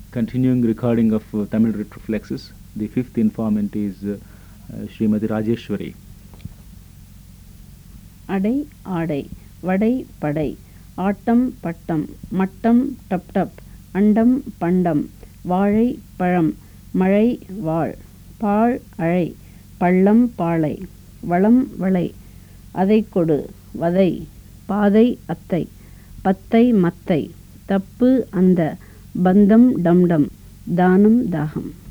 continuing recording of uh, Tamil retroflexes. The fifth informant is uh, uh, Srimati Rajeshwari. அடை ஆடை வடை படை ஆட்டம் பட்டம் மட்டம் டப் டப் அண்டம் பண்டம் வாழை பழம் மழை வாழ் பாழ் அழை பள்ளம் பாளை வளம் வளை அதை கொடு வதை பாதை அத்தை பத்தை மத்தை தப்பு அந்த பந்தம் டம்டம் தானம் தாகம்